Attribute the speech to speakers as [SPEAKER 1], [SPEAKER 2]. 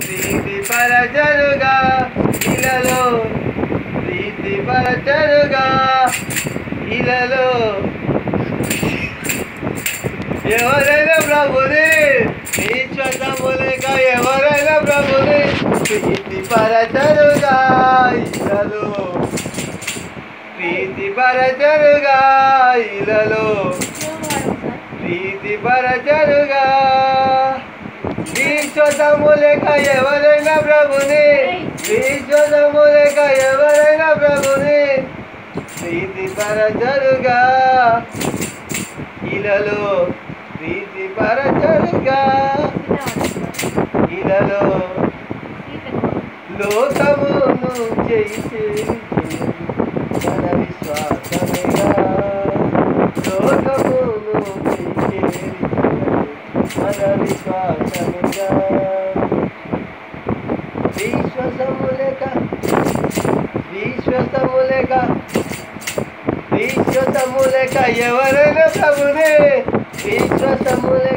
[SPEAKER 1] ప్రీతి పరచరుగా ఇలలో ప్రీతి పరచరుగా ఇలలో ఎవరైనా ప్రభుని నీ స్వతములేక ఎవరైనా ప్రభుని ప్రీతి పరచరుగా ఇలలో ప్రీతి పరచరుగా ఇలలో ప్రీతి పరచరుగా విశ్వతములేక ఎవరైనా ప్రభుని విశ్వతములేక ఎవరైనా ప్రభుని ప్రీతి పరచరుగా ఇలలో ప్రీతి పరచరుగా ఇలలో లోకమును చేసే మన విశ్వాసమేగా లోకమును చేసే మన విశ్వాసమేగా విశ్వాసములేక విశ్వాసములేక విశ్వాసములేక ఎవరైనా ప్రభునే విశ్వాసములేక